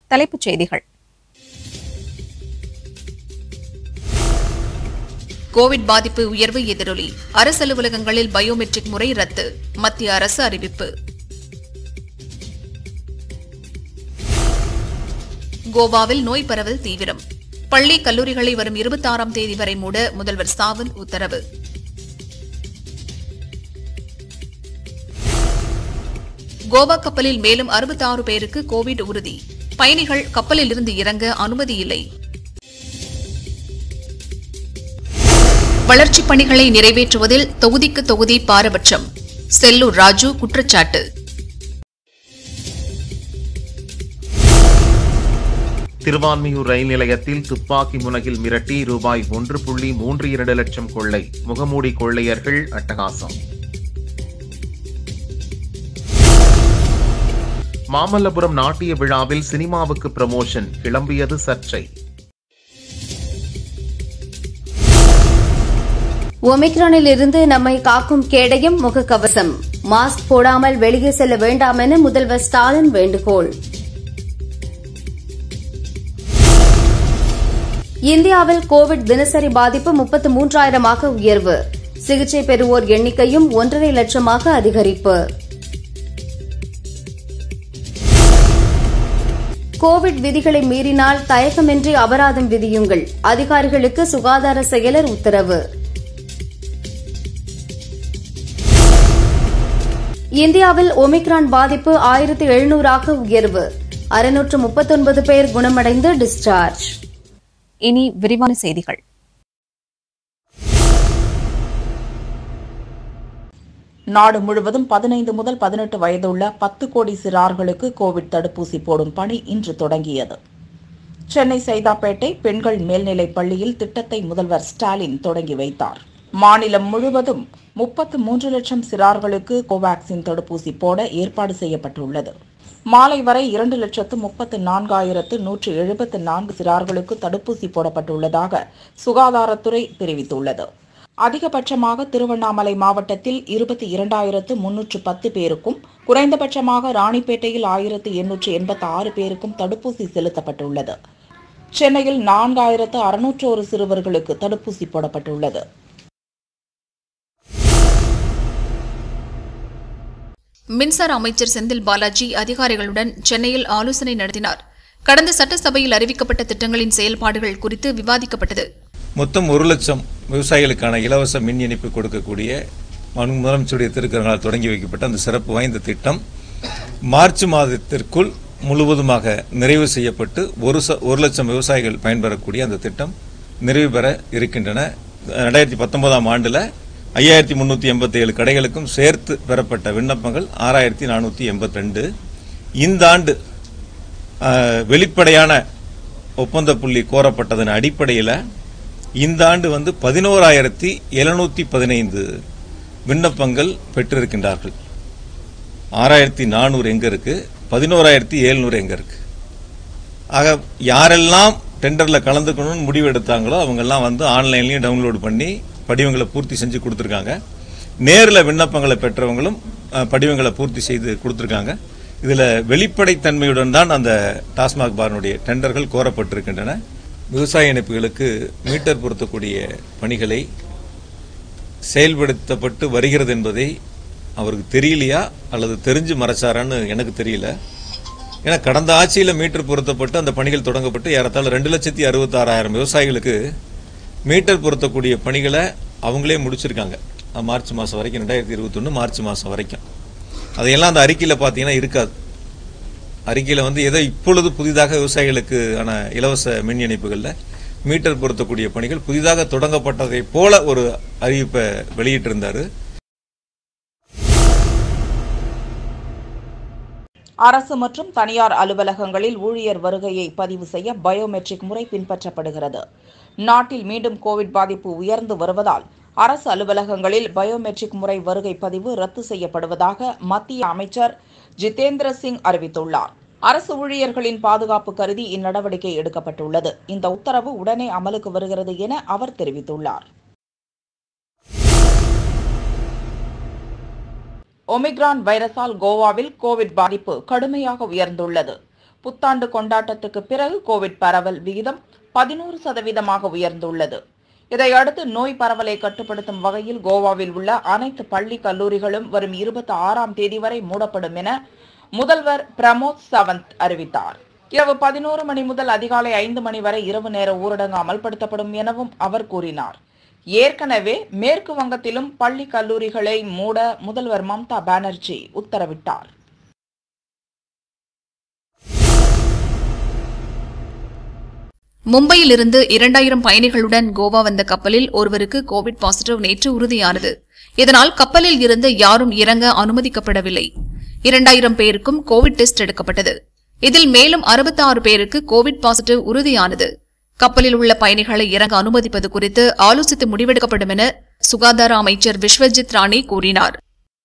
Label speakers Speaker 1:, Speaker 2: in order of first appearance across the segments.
Speaker 1: தலைப்புச் செய்திகள்
Speaker 2: கோவிட் பாதிப்பு உயர்வு எதிரொலி அரசு அலுவலகங்களில் பயோமெட்ரிக் முறை ரத்து மத்திய அரசு அறிவிப்பு கோவாவில் நோய் பரவல் தீவிரம் பள்ளி கல்லூரிகளை வரும் இருபத்தாறாம் தேதி வரை மூட முதல்வர் சாவந்த் உத்தரவு கோவா கப்பலில் மேலும் 66 பேருக்கு கோவிட் உறுதி பயணிகள் கப்பலில் இருந்து இறங்க அனுமதி இல்லை வளர்ச்சிப் பணிகளை நிறைவேற்றுவதில் தொகுதிக்கு தொகுதி பாரபட்சம் செல்லூர் ராஜு குற்றச்சாட்டு
Speaker 3: திருவான்மியூர் ரயில் நிலையத்தில் துப்பாக்கி முனையில் மிரட்டி ரூபாய் ஒன்று புள்ளி மூன்று இரண்டு லட்சம் கொள்ளை முகமூடி கொள்ளையர்கள் அட்டகாசம் மாமல்லபுரம் நாட்டிய விழாவில் சினிமாவுக்கு ப்ரமோஷன் கிளம்பியது சர்ச்சை
Speaker 4: ஒமிக்ரானில் இருந்து நம்மை காக்கும் கேடயம் முகக்கவசம் மாஸ்க் போடாமல் வெளியே செல்ல வேண்டாம் என முதல்வர் ஸ்டாலின் வேண்டுகோள் இந்தியாவில் கோவிட் தினசரி பாதிப்பு முப்பத்து மூன்றாயிரமாக உயர்வு சிகிச்சை பெறுவோர் எண்ணிக்கையும் ஒன்றரை லட்சமாக அதிகரிப்பு கோவிட் விதிகளை மீறினால் தயக்கமின்றி அபராதம் விதியுங்கள் அதிகாரிகளுக்கு சுகாதார செயலர் உத்தரவு இந்தியாவில் ஒமிக்ரான் பாதிப்பு ஆயிரத்து எழுநூறாக உயர்வு அறுநூற்று முப்பத்தொன்பது பேர் குணமடைந்து டிஸ்சார்ஜ்
Speaker 1: இனி விரிவான செய்திகள்
Speaker 5: நாடு முழுவதும் பதினைந்து முதல் பதினெட்டு வயதுள்ள பத்து கோடி சிறார்களுக்கு கோவிட் தடுப்பூசி போடும் பணி இன்று தொடங்கியது சென்னை சைதாப்பேட்டை பெண்கள் மேல்நிலைப் பள்ளியில் திட்டத்தை முதல்வர் ஸ்டாலின் தொடங்கி வைத்தார் மாநிலம் முழுவதும் முப்பத்து மூன்று லட்சம் சிறார்களுக்கு கோவாக்சின் தடுப்பூசி போட ஏற்பாடு செய்யப்பட்டுள்ளது மாலை வரை இரண்டு லட்சத்து முப்பத்து நான்காயிரத்து நூற்று எழுபத்து நான்கு சிறார்களுக்கு தடுப்பூசி போடப்பட்டுள்ளதாக சுகாதாரத்துறை தெரிவித்துள்ளது அதிகபட்சமாக திருவண்ணாமலை மாவட்டத்தில் இருபத்தி இரண்டாயிரத்து முன்னூற்று பத்து பேருக்கும் குறைந்தபட்சமாக ராணிப்பேட்டையில் ஆயிரத்து எண்ணூற்று எண்பத்தி ஆறு பேருக்கும் தடுப்பூசி செலுத்தப்பட்டுள்ளது சென்னையில் நான்காயிரத்து அறுநூற்று ஒரு சிறுவர்களுக்கு தடுப்பூசி போடப்பட்டுள்ளது
Speaker 2: மின்சார அமைச்சர் செந்தில் பாலாஜி அதிகாரிகளுடன் சென்னையில் ஆலோசனை நடத்தினார் கடந்த சட்டசபையில் அறிவிக்கப்பட்ட திட்டங்களின் செயல்பாடுகள் குறித்து விவாதிக்கப்பட்டது
Speaker 6: மொத்தம் ஒரு லட்சம் விவசாயிகளுக்கான இலவச மின் இணைப்பு கொடுக்கக்கூடிய மனு- முதலமைச்சருடைய திருக்கரங்களால் தொடங்கி வைக்கப்பட்ட அந்த சிறப்பு வாய்ந்த திட்டம் மார்ச் மாதத்திற்குள் முழுவதுமாக நிறைவு செய்யப்பட்டு ஒரு ச- ஒரு லட்சம் விவசாயிகள் பயன்பெறக்கூடிய அந்த திட்டம் நிறைவு பெற இருக்கின்றன ரெண்டாயிரத்தி பத்தொன்பதாம் ஆண்டில் ஐயாயிரத்தி முந்நூற்றி எண்பத்தி ஏழு கடைகளுக்கும் சேர்த்து பெறப்பட்ட விண்ணப்பங்கள் ஆறாயிரத்தி நானூற்றி எண்பத்தி ரெண்டு இந்த ஆண்டு ஆஹ், வெளிப்படையான ஒப்பந்த புள்ளி கோரப்பட்டதன் அடிப்படையில் இந்த ஆண்டு வந்து பதினோராயிரத்தி எழுநூத்தி பதினைந்து விண்ணப்பங்கள் பெற்றிருக்கின்றார்கள் ஆறாயிரத்தி நானூறு எங்க இருக்கு பதினோராயிரத்தி எழுநூறு எங்க இருக்கு ஆக யாரெல்லாம் டெண்டர்ல கலந்துக்கணும்னு முடிவு எடுத்தாங்களோ அவங்கெல்லாம் வந்து ஆன்லைன்லயும் டவுன்லோட் பண்ணி படிவங்களை பூர்த்தி செஞ்சு கொடுத்துருக்காங்க நேரில் விண்ணப்பங்களை பெற்றவங்களும் அஹ், படிவங்களை பூர்த்தி செய்து கொடுத்துருக்காங்க இதுல வெளிப்படைத்தன்மையுடன் தான் அந்த டாஸ்மாக் பாரனுடைய டெண்டர்கள் கோரப்பட்டிருக்கின்றன விவசாய இணைப்புகளுக்கு மீட்டர் பொருத்தக்கூடிய பணிகளை செயல்படுத்தப்பட்டு வருகிறது என்பதை அவருக்கு தெரியலையா அல்லது தெரிஞ்சு மறைச்சாரான்னு எனக்கு தெரியல ஏன்னா கடந்த ஆட்சியில் மீட்டர் பொருத்தப்பட்டு அந்த பணிகள் தொடங்கப்பட்டு ஏறத்தாழ ரெண்டு லட்சத்தி அறுபத்தாறாயிரம் விவசாயிகளுக்கு மீட்டர் பொருத்தக்கூடிய பணிகளை அவங்களே முடிச்சிருக்காங்க அஹ் மார்ச் மாதம் வரைக்கும் ரெண்டாயிரத்தி இருபத்தொன்று மார்ச் மாதம் வரைக்கும் அதையெல்லாம் அந்த அறிக்கையில் பார்த்தீங்கன்னா இருக்காது அறிக்கையில் வந்து ஏதோ இப்பொழுது புதிதாக விவசாயிகளுக்கு ஆன இலவச மின் இணைப்புகளில் மீட்டர் பொருத்தக்கூடிய பணிகள் புதிதாக தொடங்கப்பட்டதை போல ஒரு அறிவிப்பை வெளியிட்டிருந்தாரு
Speaker 5: அரசு மற்றும் தனியார் அலுவலகங்களில் ஊழியர் வருகையை பதிவு செய்ய பயோமெட்ரிக் முறை பின்பற்றப்படுகிறது நாட்டில் மீண்டும் கோவிட் பாதிப்பு உயர்ந்து வருவதால் அரசு அலுவலகங்களில் பயோமெட்ரிக் முறை வருகை பதிவு ரத்து செய்யப்படுவதாக மத்திய அமைச்சர் ஜிதேந்திர சிங் அறிவித்துள்ளார் அரசு ஊழியர்களின் பாதுகாப்பு கருதி இந்நடவடிக்கை எடுக்கப்பட்டுள்ளது இந்த உத்தரவு உடனே அமலுக்கு வருகிறது என அவர் தெரிவித்துள்ளார் ஒமிக்ரான் வைரஸால் கோவாவில் கோவிட் பாதிப்பு கடுமையாக உயர்ந்துள்ளது புத்தாண்டு கொண்டாட்டத்துக்கு பிறகு கோவிட் பரவல் விகிதம் பதினோரு சதவீதமாக உயர்ந்துள்ளது இதையடுத்து நோய் பரவலை கட்டுப்படுத்தும் வகையில் கோவாவில் உள்ள அனைத்து பள்ளி கல்லூரிகளும் வரும் இருபத்தி ஆறாம் தேதி வரை மூடப்படும் என முதல்வர் பிரமோத் சவந்த் அறிவித்தார் இரவு பதினோரு மணி முதல் அதிகாலை ஐந்து மணி வரை இரவு நேர ஊரடங்கு அமல்படுத்தப்படும் எனவும் அவர் கூறினார் ஏற்கனவே மேற்கு வங்கத்திலும் பள்ளி கல்லூரிகளை மூட முதல்வர் மம்தா பானர்ஜி உத்தரவிட்டார்
Speaker 2: மும்பையிலிருந்து இரண்டாயிரம் பயணிகளுடன் கோவா வந்த கப்பலில் ஒருவருக்கு கோவிட் பாசிட்டிவ் நேற்று உறுதியானது இதனால் கப்பலில் இருந்து யாரும் இறங்க அனுமதிக்கப்படவில்லை இரண்டாயிரம் பேருக்கும் கோவிட் டெஸ்ட் எடுக்கப்பட்டது இதில் மேலும் 66 பேருக்கு கோவிட் பாசிட்டிவ் உறுதியானது கப்பலில் உள்ள பயணிகளை இறங்க அனுமதிப்பது குறித்து ஆலோசித்து முடிவெடுக்கப்படும் என சுகாதார அமைச்சர் விஸ்வஜித் ராணே கூறினார்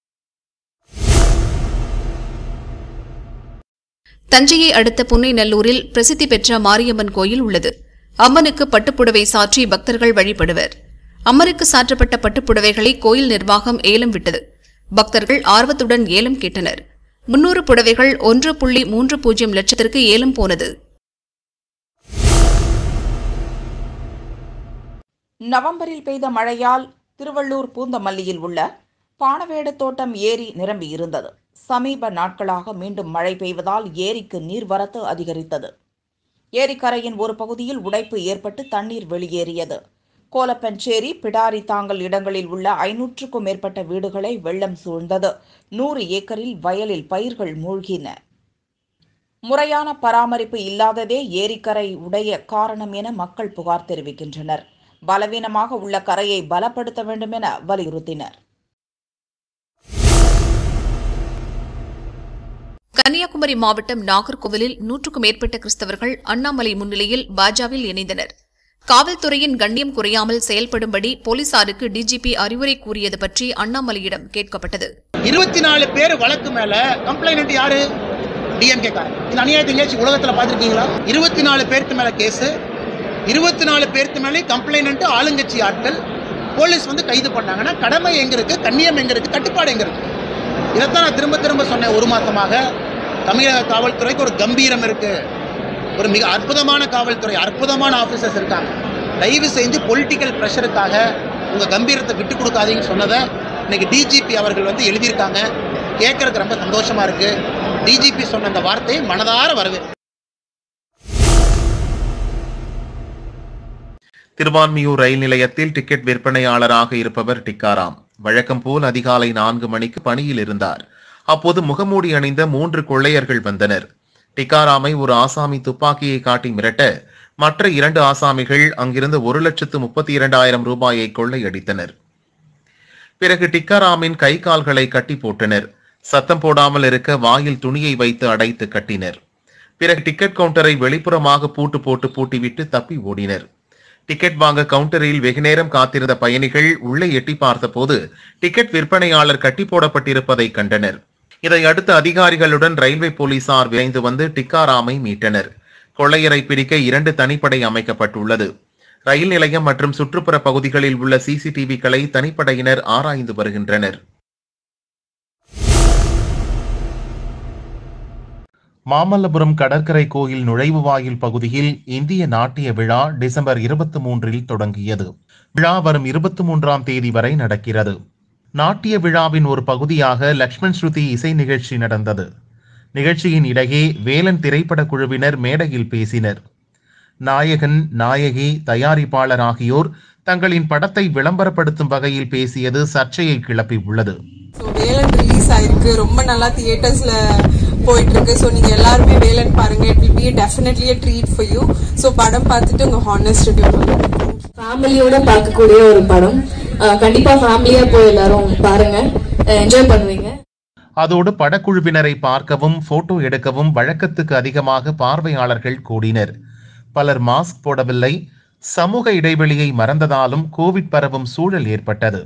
Speaker 2: தஞ்சையை அடுத்த புன்னைநல்லூரில் பிரசித்தி பெற்ற மாரியம்மன் கோயில் உள்ளது அம்மனுக்கு பட்டுப்புடவை சாற்றி பக்தர்கள் வழிபடுவர் அம்மனுக்கு சாற்றப்பட்ட பட்டுப்புடவைகளை கோயில் நிர்வாகம் ஏலம் விட்டது பக்தர்கள் ஆர்வத்துடன் ஏலம் கேட்டனர் முன்னூறு புடவைகள் ஒன்று புள்ளி மூன்று பூஜ்ஜியம் லட்சத்திற்கு ஏலம் போனது
Speaker 5: நவம்பரில் பெய்த மழையால் திருவள்ளூர் பூந்தமல்லியில் உள்ள பானவேடு தோட்டம் ஏரி நிரம்பி இருந்தது சமீப நாட்களாக மீண்டும் மழை பெய்வதால் ஏரிக்கு நீர்வரத்து அதிகரித்தது ஏரிக்கரையின் ஒரு பகுதியில் உடைப்பு ஏற்பட்டு தண்ணீர் வெளியேறியது கோலப்பஞ்சேரி பிடாரி தாங்கல் இடங்களில் உள்ள ஐநூற்றுக்கும் மேற்பட்ட வீடுகளை வெள்ளம் சூழ்ந்தது நூறு ஏக்கரில் வயலில் பயிர்கள் மூழ்கின முறையான பராமரிப்பு இல்லாததே ஏரிக்கரை உடைய காரணம் என மக்கள் புகார் தெரிவிக்கின்றனர் பலவீனமாக உள்ள கரையை பலப்படுத்த வேண்டும் என வலியுறுத்தினர்
Speaker 2: கன்னியாகுமரி மாவட்டம் நாகர்கோவிலில் நூற்றுக்கும் மேற்பட்ட கிறிஸ்தவர்கள் அண்ணாமலை முன்னிலையில் பாஜவில் இணைந்தனர் காவல்துறையின் கண்ணியம் குறையாமல் செயல்படும்படி போலீசாருக்கு டிஜிபி அறிவுரை கூறியது பற்றி அண்ணாமலையிடம் கேட்கப்பட்டது
Speaker 7: இருபத்தி நாலு பேர் வழக்கு மேல கம்ப்ளைண்ட் யாரு டிஎம்கே காரன் இந்த அநியாயத்தை எங்கேயாச்சும் உலகத்துல பார்த்துருக்கீங்களா இருபத்தி நாலு பேருக்கு மேல கேஸ் இருபத்தி நாலு பேருக்கு மேலே கம்ப்ளைண்ட் ஆளுங்கட்சி ஆட்கள் போலீஸ் வந்து கைது பண்ணாங்கன்னா கடமை எங்க இருக்கு கண்ணியம் எங்க இருக்கு கட்டுப்பாடு எங்க இருக்கு இதைத்தான் நான் திரும்ப திரும்ப சொன்னேன் ஒரு மாசமாக தமிழக காவல்துறைக்கு ஒரு கம்பீரம் இருக்கு ஒரு மிக அற்புதமான காவல்துறை அற்புதமான ஆஃபீஸர்ஸ் இருக்காங்க தயவு செஞ்சு பொலிட்டிக்கல் ப்ரெஷருக்காக உங்க கம்பீரத்தை விட்டு கொடுக்காதீங்கன்னு சொன்னதை இன்னைக்கு டிஜிபி அவர்கள் வந்து எழுதியிருக்காங்க கேட்கறதுக்கு ரொம்ப சந்தோஷமா இருக்கு டிஜிபி சொன்ன அந்த வார்த்தையை மனதார வரவேற்கிறேன்
Speaker 3: திருவான்மியூர் ரயில் நிலையத்தில் டிக்கெட் விற்பனையாளராக இருப்பவர் டிக்காராம் வழக்கம் போல் அதிகாலை நான்கு மணிக்கு பணியில் இருந்தார் அப்போது முகமூடி அணிந்த மூன்று கொள்ளையர்கள் வந்தனர் டிக்காராமை ஒரு ஆசாமி துப்பாக்கியை காட்டி மிரட்ட மற்ற இரண்டு ஆசாமிகள் அங்கிருந்து ஒரு லட்சத்து முப்பத்தி இரண்டாயிரம் ரூபாயை கொள்ளையடித்தனர் பிறகு டிக்காராமின் கை கால்களை கட்டி போட்டனர் சத்தம் போடாமல் இருக்க வாயில் துணியை வைத்து அடைத்து கட்டினர் பிறகு டிக்கெட் கவுண்டரை வெளிப்புறமாக பூட்டு போட்டு பூட்டிவிட்டு தப்பி ஓடினர் டிக்கெட் வாங்க கவுண்டரில் வெகுநேரம் காத்திருந்த பயணிகள் உள்ளே எட்டி பார்த்தபோது டிக்கெட் விற்பனையாளர் கட்டி போடப்பட்டிருப்பதை கண்டனர் இதை அடுத்து அதிகாரிகளுடன் ரயில்வே போலீசார் விரைந்து வந்து டிக்காராமை மீட்டனர் கொள்ளையரை பிடிக்க இரண்டு தனிப்படை அமைக்கப்பட்டுள்ளது ரயில் நிலையம் மற்றும் சுற்றுப்புற பகுதிகளில் உள்ள சிசிடிவிகளை தனிப்படையினர் ஆராய்ந்து வருகின்றனர் மாமல்லபுரம் கடற்கரை கோயில் நுழைவு வாயில் பகுதியில் இந்திய நாட்டிய விழா டிசம்பர் இருபத்தி மூன்றில் தொடங்கியது விழா வரும் இருபத்தி மூன்றாம் தேதி வரை நடக்கிறது நாட்டிய விழாவின் ஒரு பகுதியாக லக்ஷ்மண் ஸ்ருதி இசை நிகழ்ச்சி நடந்தது நிகழ்ச்சியின் இடையே வேலன் திரைப்பட குழுவினர் மேடையில் பேசினர் நாயகன் நாயகி தயாரிப்பாளர் ஆகியோர் தங்களின் படத்தை விளம்பரப்படுத்தும் வகையில் பேசியது சர்ச்சையை கிளப்பி உள்ளது
Speaker 8: ஸோ வேலன் ரிலீஸ் ஆயிருக்கு ரொம்ப நல்லா தியேட்டர்ஸ்ல போயிட்டு இருக்கு ஸோ நீங்க எல்லாருமே வேலன் பாருங்க it will be definitely a treat for you so படம் பார்த்துட்டு உங்க ஹானஸ்ட் ரிவ்யூ பண்ணுங்க
Speaker 9: ஃபேமிலியோட பார்க்கக்கூடிய ஒரு படம் அஹ் கண்டிப்பா ஃபேமிலியா போய் எல்லாரும் பாருங்க என்ஜாய் பண்ணுவீங்க
Speaker 3: அதோடு படக்குழுவினரை பார்க்கவும் போட்டோ எடுக்கவும் வழக்கத்துக்கு அதிகமாக பார்வையாளர்கள் கூடினர் பலர் மாஸ்க் போடவில்லை சமூக இடைவெளியை மறந்ததாலும் கோவிட் பரவும் சூழல் ஏற்பட்டது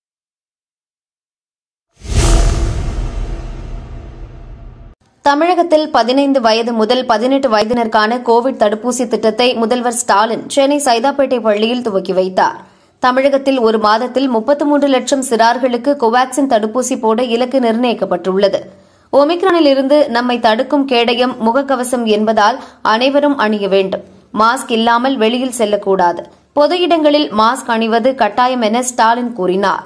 Speaker 4: தமிழகத்தில் பதினைந்து வயது முதல் பதினெட்டு வயதினருக்கான கோவிட் தடுப்பூசி திட்டத்தை முதல்வர் ஸ்டாலின் சென்னை சைதாப்பேட்டை பள்ளியில் துவக்கி வைத்தார் தமிழகத்தில் ஒரு மாதத்தில் முப்பத்து மூன்று லட்சம் சிறார்களுக்கு கோவாக்சின் தடுப்பூசி போட இலக்கு நிர்ணயிக்கப்பட்டுள்ளது ஒமிக்ரானில் இருந்து நம்மை தடுக்கும் கேடயம் முகக்கவசம் என்பதால் அனைவரும் அணிய வேண்டும் மாஸ்க் இல்லாமல் வெளியில் செல்லக்கூடாது பொது இடங்களில் மாஸ்க் அணிவது கட்டாயம் என ஸ்டாலின் கூறினார்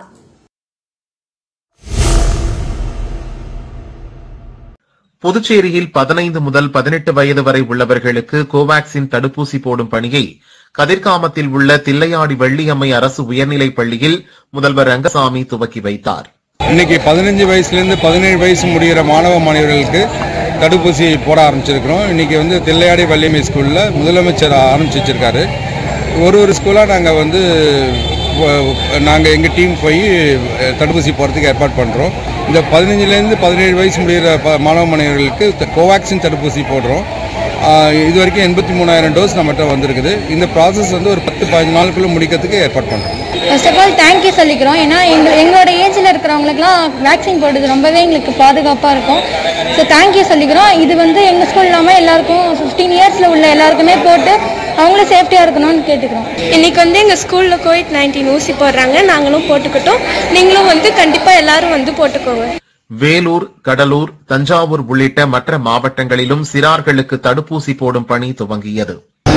Speaker 3: புதுச்சேரியில் பதினைந்து முதல் பதினெட்டு வயது வரை உள்ளவர்களுக்கு கோவாக்சின் தடுப்பூசி போடும் பணியை கதிர்காமத்தில் உள்ள தில்லையாடி வெள்ளியம்மை அரசு உயர்நிலைப் பள்ளியில் முதல்வர் ரங்கசாமி துவக்கி வைத்தார்
Speaker 10: இன்னைக்கு பதினஞ்சு வயசுலேருந்து பதினேழு வயசு முடிகிற மாணவ மாணவர்களுக்கு தடுப்பூசி போட ஆரம்பிச்சிருக்கிறோம் இன்னைக்கு வந்து தில்லையாடி வள்ளியம்மை ஸ்கூலில் முதலமைச்சர் ஆரம்பிச்சு வச்சிருக்காரு ஒரு ஒரு ஸ்கூலாக நாங்கள் வந்து நாங்கள் எங்கள் டீம் போய் அஹ், தடுப்பூசி போகிறதுக்கு ஏற்பாடு பண்ணுறோம் இந்த பதினஞ்சுலேருந்து பதினேழு வயசு முடிகிற ப- மாணவ மாணவர்களுக்கு த- கோவாக்சின் தடுப்பூசி போடுறோம் ஆஹ், இது வரைக்கும் எண்பத்தி மூணாயிரம் டோஸ் நம்மகிட்ட வந்திருக்குது இந்த ப்ராசஸ் வந்து ஒரு பத்து பதினஞ்சு நாளுக்குள்ளே முடிக்கிறதுக்கு ஏற்பாடு பண்ணுறோம்
Speaker 11: ஃபர்ஸ்ட் ஆஃப் ஆல் தேங்க்யூ சொல்லிக்கிறோம் ஏன்னா எங்க எங்களோட ஏஜில் இருக்கிறவங்களுக்குலாம் வேக்சின் போடுறது ரொம்பவே எங்களுக்கு பாதுகாப்பாக இருக்கும் ஸோ தேங்க்யூ சொல்லிக்கிறோம் இது வந்து எங்கள் ஸ்கூல் இல்லாமல் எல்லாருக்கும் ஃபிஃப்டீன் இயர்ஸில் உள்ள எல்லாருக்குமே போட்டு அவங்களும் சேஃப்டியாக இருக்கணும்னு கேட்டுக்கிறோம்
Speaker 12: இன்னைக்கு வந்து எங்கள் ஸ்கூலில் கோவிட் நைன்டீன் ஊசி போடுறாங்க நாங்களும் போட்டுக்கிட்டோம் நீங்களும் வந்து கண்டிப்பாக எல்லாரும் வந்து போட்டுக்கோங்க
Speaker 3: வேலூர் கடலூர் தஞ்சாவூர் உள்ளிட்ட மற்ற மாவட்டங்களிலும் சிறார்களுக்கு தடுப்பூசி போடும் பணி துவங்கியது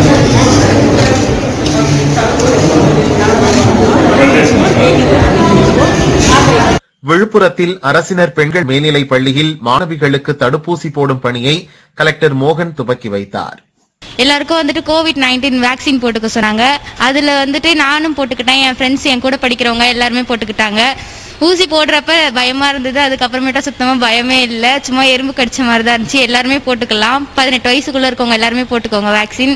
Speaker 3: விழுப்புரத்தில் அரசினர் பெண்கள் மேல்நிலைப் பள்ளியில் மாணவிகளுக்கு தடுப்பூசி போடும் பணியை கலெக்டர் மோகன் துவக்கி வைத்தார்
Speaker 13: எல்லாருக்கும் வந்துட்டு கோவிட் நைன்டீன் வேக்சின் போட்டுக்க சொன்னாங்க அதில் வந்துட்டு நானும் போட்டுக்கிட்டேன் என் ஃப்ரெண்ட்ஸ் என் கூட படிக்கிறவங்க எல்லாருமே போட்டுக்கிட்டாங்க ஊசி போடுறப்ப பயமா இருந்தது அதுக்கப்புறமேட்டா சுத்தமா பயமே இல்லை சும்மா எறும்பு கடிச்ச மாதிரி தான் இருந்துச்சு எல்லாருமே போட்டுக்கலாம் பதினெட்டு வயசுக்குள்ள இருக்கவங்க எல்லாருமே போட்டுக்கோங்க வேக்சின்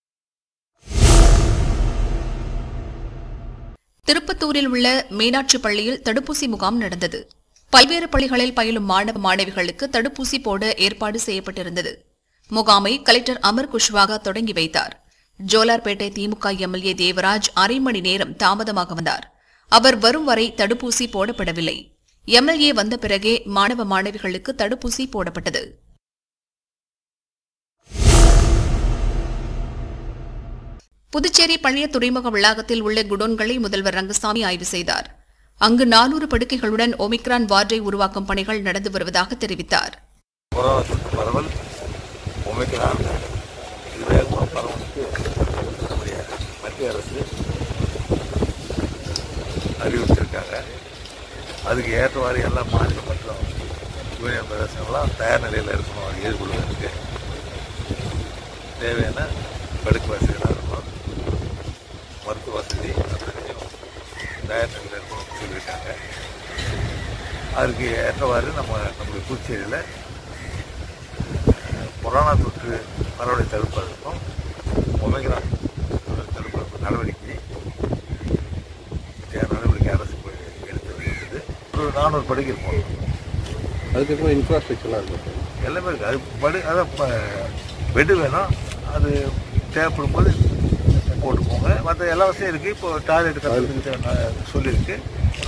Speaker 2: திருப்பத்தூரில் உள்ள மீனாட்சி பள்ளியில் தடுப்பூசி முகாம் நடந்தது பல்வேறு பள்ளிகளில் பயிலும் மாணவ மாணவிகளுக்கு தடுப்பூசி போட ஏற்பாடு செய்யப்பட்டிருந்தது முகாமை கலெக்டர் அமர் குஷ்வாகா தொடங்கி வைத்தார் ஜோலார்பேட்டை திமுக எம்எல்ஏ தேவராஜ் அரை மணி நேரம் தாமதமாக வந்தார் அவர் வரும் வரை தடுப்பூசி போடப்படவில்லை எம்எல்ஏ வந்த பிறகே மாணவ மாணவிகளுக்கு தடுப்பூசி போடப்பட்டது புதுச்சேரி பழைய துறைமுக வளாகத்தில் உள்ள குடோன்களை முதல்வர் ரங்கசாமி ஆய்வு செய்தார் அங்கு நானூறு படுக்கைகளுடன் ஒமிக்ரான் வார்டை உருவாக்கும் பணிகள் நடந்து வருவதாக தெரிவித்தார்
Speaker 14: கொரோனா தொற்று பரவல் ஒமிக்ரான் இது வேகமாக பரவலுக்கு நம்முடைய மத்திய அரசு அறிவிச்சிருக்காங்க அதுக்கு ஏற்றவாறு எல்லா மாநில மற்றும் யூனியன் பிரதேசங்கள்லாம் தயார் நிலையில் இருக்கணும் அது எதிர்கொள்வதற்கு தேவையான படுக்கை வசதிகளாக இருக்கணும் மருத்துவ வசதி அத்தனையும் தயார் நிலையில் இருக்கணும்னு சொல்லியிருக்காங்க அதுக்கு ஏற்றவாறு நம்ம நம்முடைய புதுச்சேரியில் கொரோனா தொற்று பரவலை தடுப்பதற்கும் ஒமேக்ரான் தடுப்பதற்கு நடவடிக்கை தேவை நடவடிக்கை அரசு போய் எடுத்து வருகிறது ஒரு நானூறு படுக்கை போடணும்
Speaker 10: அதுக்கப்புறம் இன்ஃப்ராஸ்ட்ரக்சர்லாம் இருக்கும்
Speaker 14: எல்லாமே இருக்குது அது படு அதான் பெட்டு வேணும் அது தேவைப்படும் போது போட்டுக்கோங்க மற்ற எல்லா வசதியும் இருக்குது இப்போ டாய்லெட் கற்றுக்கிட்டு சொல்லியிருக்கு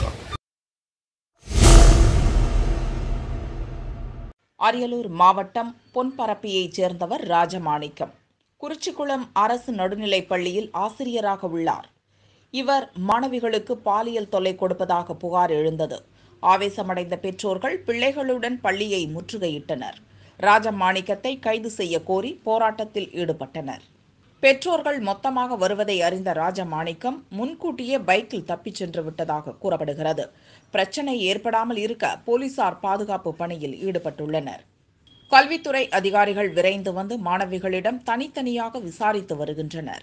Speaker 5: அரியலூர் மாவட்டம் பொன்பரப்பியைச் சேர்ந்தவர் ராஜமாணிக்கம் குறிச்சிக்குளம் அரசு நடுநிலைப் பள்ளியில் ஆசிரியராக உள்ளார் இவர் மாணவிகளுக்கு பாலியல் தொல்லை கொடுப்பதாக புகார் எழுந்தது ஆவேசமடைந்த பெற்றோர்கள் பிள்ளைகளுடன் பள்ளியை முற்றுகையிட்டனர் ராஜமாணிக்கத்தை கைது செய்ய கோரி போராட்டத்தில் ஈடுபட்டனர் பெற்றோர்கள் மொத்தமாக வருவதை அறிந்த ராஜமாணிக்கம் முன்கூட்டியே பைக்கில் தப்பிச் சென்று விட்டதாக கூறப்படுகிறது பிரச்சனை ஏற்படாமல் இருக்க போலீசார் பாதுகாப்பு பணியில் ஈடுபட்டுள்ளனர் கல்வித்துறை அதிகாரிகள் விரைந்து வந்து மாணவிகளிடம் தனித்தனியாக விசாரித்து வருகின்றனர்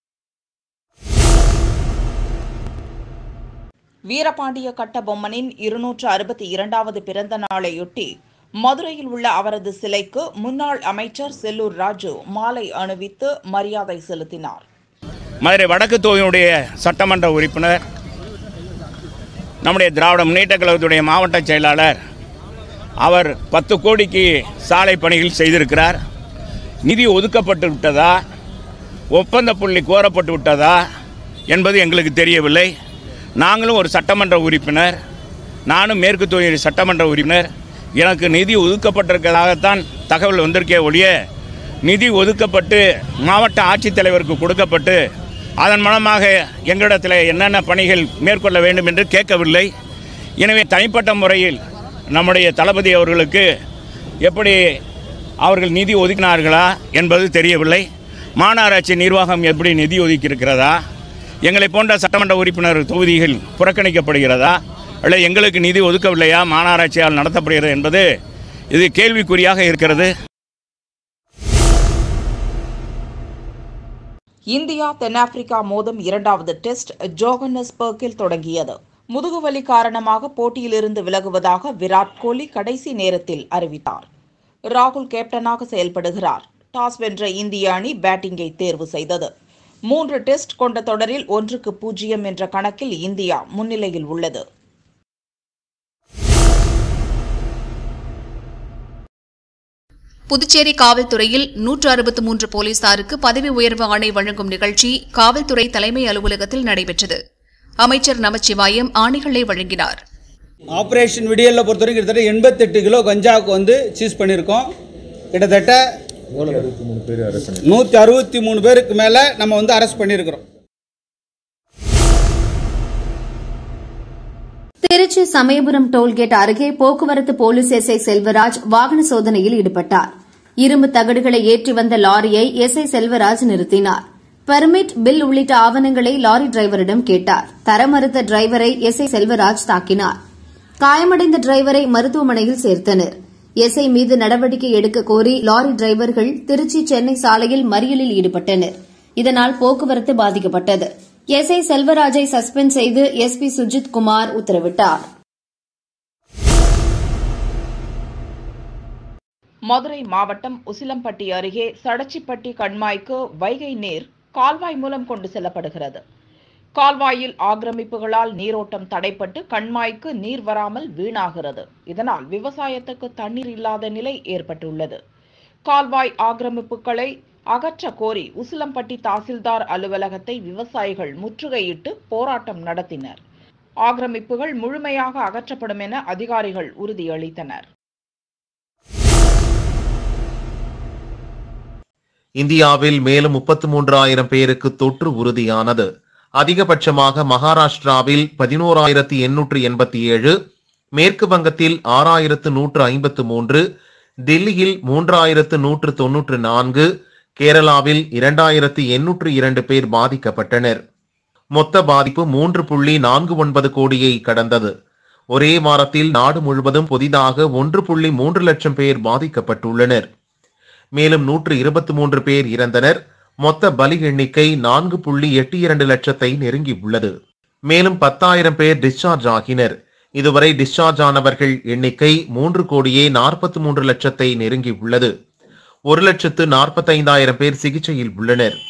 Speaker 5: வீரபாண்டிய கட்டபொம்மனின் இருநூற்று அறுபத்தி இரண்டாவது பிறந்த நாளையொட்டி மதுரையில் உள்ள அவரது சிலைக்கு முன்னாள் அமைச்சர் செல்லூர் ராஜு மாலை அணிவித்து மரியாதை செலுத்தினார்
Speaker 15: மதுரை வடக்கு தொகுதியினுடைய சட்டமன்ற உறுப்பினர் நம்முடைய திராவிட முன்னேற்ற கழகத்துடைய மாவட்ட செயலாளர் அவர் பத்து கோடிக்கு சாலை பணிகள் செய்திருக்கிறார் நிதி ஒதுக்கப்பட்டு விட்டதா ஒப்பந்த புள்ளி கோரப்பட்டு விட்டதா என்பது எங்களுக்கு தெரியவில்லை நாங்களும் ஒரு சட்டமன்ற உறுப்பினர் நானும் மேற்கு தொகுதி சட்டமன்ற உறுப்பினர் எனக்கு நிதி ஒதுக்கப்பட்டிருக்கிறதாகத்தான் தகவல் வந்திருக்கே ஒழிய நிதி ஒதுக்கப்பட்டு மாவட்ட ஆட்சித்தலைவருக்கு கொடுக்கப்பட்டு அதன் மூலமாக எங்களிடத்தில் என்னென்ன பணிகள் மேற்கொள்ள வேண்டும் என்று கேட்கவில்லை எனவே தனிப்பட்ட முறையில் நம்முடைய தளபதி அவர்களுக்கு எப்படி அவர்கள் நிதி ஒதுக்கினார்களா என்பது தெரியவில்லை மாநகராட்சி நிர்வாகம் எப்படி நிதி ஒதுக்கியிருக்கிறதா எங்களை போன்ற சட்டமன்ற உறுப்பினர் தொகுதிகள் புறக்கணிக்கப்படுகிறதா அல்லது எங்களுக்கு நிதி ஒதுக்கவில்லையா மாநகராட்சியால் நடத்தப்படுகிறது என்பது இது கேள்விக்குறியாக இருக்கிறது
Speaker 5: இந்தியா தென்னாப்பிரிக்கா மோதும் இரண்டாவது டெஸ்ட் ஜோகன்னஸ்பர்க்கில் தொடங்கியது முதுகுவலி காரணமாக போட்டியிலிருந்து விலகுவதாக விராட் கோலி கடைசி நேரத்தில் அறிவித்தார் ராகுல் கேப்டனாக செயல்படுகிறார் டாஸ் வென்ற இந்திய அணி பேட்டிங்கை தேர்வு செய்தது மூன்று டெஸ்ட் கொண்ட தொடரில் ஒன்றுக்கு பூஜ்ஜியம் என்ற கணக்கில் இந்தியா முன்னிலையில் உள்ளது
Speaker 2: புதுச்சேரி காவல்துறையில் நூற்று அறுபத்து மூன்று போலீசாருக்கு பதவி உயர்வு ஆணை வழங்கும் நிகழ்ச்சி காவல்துறை தலைமை அலுவலகத்தில் நடைபெற்றது அமைச்சர் நமச்சிவாயம் ஆணைகளை வழங்கினார்
Speaker 16: ஆப்ரேஷன் விடியலில் பொறுத்த வரைக்கும் கிட்டத்தட்ட எண்பத்தெட்டு கிலோ கஞ்சாவுக்கு வந்து சீஸ் பண்ணியிருக்கோம் கிட்டத்தட்ட நூற்றி அறுபத்தி மூணு பேருக்கு மேலே நம்ம வந்து அரெஸ்ட் பண்ணியிருக்கிறோம்
Speaker 4: திருச்சி சமயபுரம் டோல்கேட் அருகே போக்குவரத்து போலீஸ் எஸ்ஐ செல்வராஜ் வாகன சோதனையில் ஈடுபட்டார் இரும்பு தகடுகளை ஏற்றி வந்த லாரியை எஸ்ஐ செல்வராஜ் நிறுத்தினார் பெர்மிட் பில் உள்ளிட்ட ஆவணங்களை லாரி டிரைவரிடம் கேட்டார் தர மறுத்த டிரைவரை எஸ்ஐ செல்வராஜ் தாக்கினார் காயமடைந்த டிரைவரை மருத்துவமனையில் சேர்த்தனர் எஸ்ஐ மீது நடவடிக்கை எடுக்க கோரி லாரி டிரைவர்கள் திருச்சி சென்னை சாலையில் மறியலில் ஈடுபட்டனர் இதனால் போக்குவரத்து பாதிக்கப்பட்டது எஸ்ஐ செல்வராஜை சஸ்பெண்ட் செய்து எஸ்பி சுஜித் குமார் உத்தரவிட்டார்
Speaker 5: மதுரை மாவட்டம் உசிலம்பட்டி அருகே சடச்சிப்பட்டி கண்மாய்க்கு வைகை நீர் கால்வாய் மூலம் கொண்டு செல்லப்படுகிறது கால்வாயில் ஆக்கிரமிப்புகளால் நீரோட்டம் தடைப்பட்டு கண்மாய்க்கு நீர் வராமல் வீணாகிறது இதனால் விவசாயத்துக்கு தண்ணீர் இல்லாத நிலை ஏற்பட்டுள்ளது கால்வாய் ஆக்கிரமிப்புகளை அகற்ற கோரி உசிலம்பட்டி தாசில்தார் அலுவலகத்தை விவசாயிகள் முற்றுகையிட்டு போராட்டம் நடத்தினர் ஆக்கிரமிப்புகள் முழுமையாக அகற்றப்படும் என அதிகாரிகள் உறுதியளித்தனர்
Speaker 3: இந்தியாவில் மேலும் முப்பத்து மூன்றாயிரம் பேருக்கு தொற்று உறுதியானது அதிகபட்சமாக மகாராஷ்டிராவில் பதினோராயிரத்தி எண்ணூற்று எண்பத்தி ஏழு மேற்கு வங்கத்தில் ஆறாயிரத்து நூற்று ஐம்பத்து மூன்று டெல்லியில் மூன்றாயிரத்து நூற்று தொன்னூற்று நான்கு கேரளாவில் இரண்டாயிரத்து எண்ணூற்று இரண்டு பேர் பாதிக்கப்பட்டனர் மொத்த பாதிப்பு மூன்று புள்ளி நான்கு ஒன்பது கோடியை கடந்தது ஒரே வாரத்தில் நாடு முழுவதும் புதிதாக ஒன்று புள்ளி மூன்று லட்சம் பேர் பாதிக்கப்பட்டுள்ளனர் மேலும் நூற்று இருபத்தி மூன்று பேர் இறந்தனர் மொத்த பலி எண்ணிக்கை நான்கு புள்ளி எட்டு இரண்டு லட்சத்தை நெருங்கியுள்ளது மேலும் பத்தாயிரம் பேர் டிஸ்சார்ஜ் ஆகினர் இதுவரை டிஸ்சார்ஜ் ஆனவர்கள் எண்ணிக்கை மூன்று கோடியே நாற்பத்தி மூன்று லட்சத்தை நெருங்கியுள்ளது ஒரு லட்சத்து நாற்பத்தைந்தாயிரம் பேர் சிகிச்சையில் உள்ளனர்